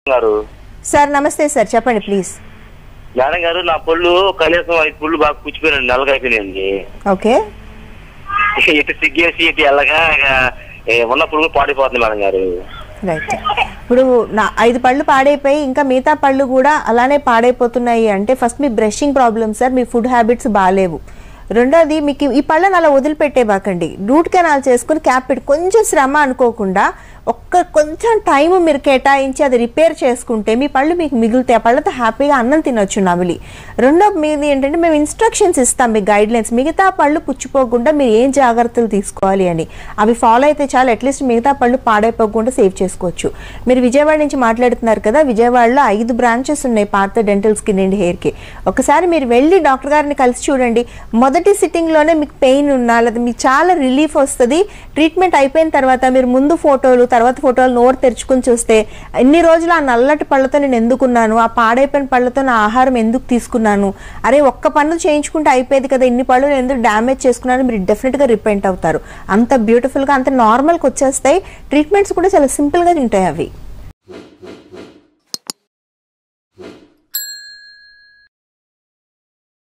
గారు సార్ నమస్తే సార్ చెప్పండి ప్లీజ్ మేడం గారు నా పళ్ళు కనీసం ఐదు పళ్ళు బాగా పుచ్చిపోయినాయి నల్లగా అయిపోయినాయండి ఓకే ఇటు సిగ్గేసి ఇటు ఎల్లగా ఇక, ఏ, ఉన్న పురుగు పాడైపోతుంది మేడం గారు రైట్ ఇప్పుడు నా ఐదు పళ్ళు పాడైపోయి ఇంకా మిగతా పళ్ళు కూడా అలానే పాడైపోతున్నాయి అంటే ఫస్ట్ మీ బ్రషింగ్ ప్రాబ్లమ్ సార్ మీ ఫుడ్ హ్యాబిట్స్ బాగాలేవు రెండోది మీకు ఈ పళ్ళని అలా వదిలిపెట్టేవాకండి రూట్ కెనాల్ చేసుకుని క్యాప్ పెట్టి కొంచెం శ్రమ అనుకోకుండా ఒక్క కొంచెం టైం మీరు కేటాయించి అది రిపేర్ చేసుకుంటే మీ పళ్ళు మీకు మిగులుతాయి ఆ పళ్ళతో హ్యాపీగా అన్నం తినొచ్చు నవిలి రెండో మీది ఏంటంటే మేము ఇన్స్ట్రక్షన్స్ ఇస్తాం మీ గైడ్ లైన్స్ మిగతా పళ్ళు పుచ్చిపోకుండా మీరు ఏం జాగ్రత్తలు తీసుకోవాలి అని అవి ఫాలో అయితే చాలు అట్లీస్ట్ మిగతా పళ్ళు పాడైపోకుండా సేవ్ చేసుకోవచ్చు మీరు విజయవాడ నుంచి మాట్లాడుతున్నారు కదా విజయవాడలో ఐదు బ్రాంచెస్ ఉన్నాయి పాత డెంటల్ స్కిన్ అండ్ హెయిర్కి ఒకసారి మీరు వెళ్ళి డాక్టర్ గారిని కలిసి చూడండి మొదటి సిట్టింగ్లోనే మీకు పెయిన్ ఉన్నా లేదా మీకు చాలా రిలీఫ్ వస్తుంది ట్రీట్మెంట్ అయిపోయిన తర్వాత మీరు ముందు ఫోటోలు తర్వాత ఫోటోలు నోరు తెరుచుకుని చూస్తే ఎన్ని రోజులు ఆ నల్లటి పళ్ళతో నేను ఎందుకున్నాను ఆ పాడైపోయిన పళ్ళతో నా ఆహారం ఎందుకు తీసుకున్నాను అరే ఒక్క పన్ను చేయించుకుంటే అయిపోయేది కదా ఇన్ని పళ్ళు నేను ఎందుకు డ్యామేజ్ చేసుకున్నాను మీరు డెఫినెట్గా రిపెంట్ అవుతారు అంత బ్యూటిఫుల్గా అంత నార్మల్కి వచ్చేస్తాయి ట్రీట్మెంట్స్ కూడా చాలా సింపుల్గా ఉంటాయి అవి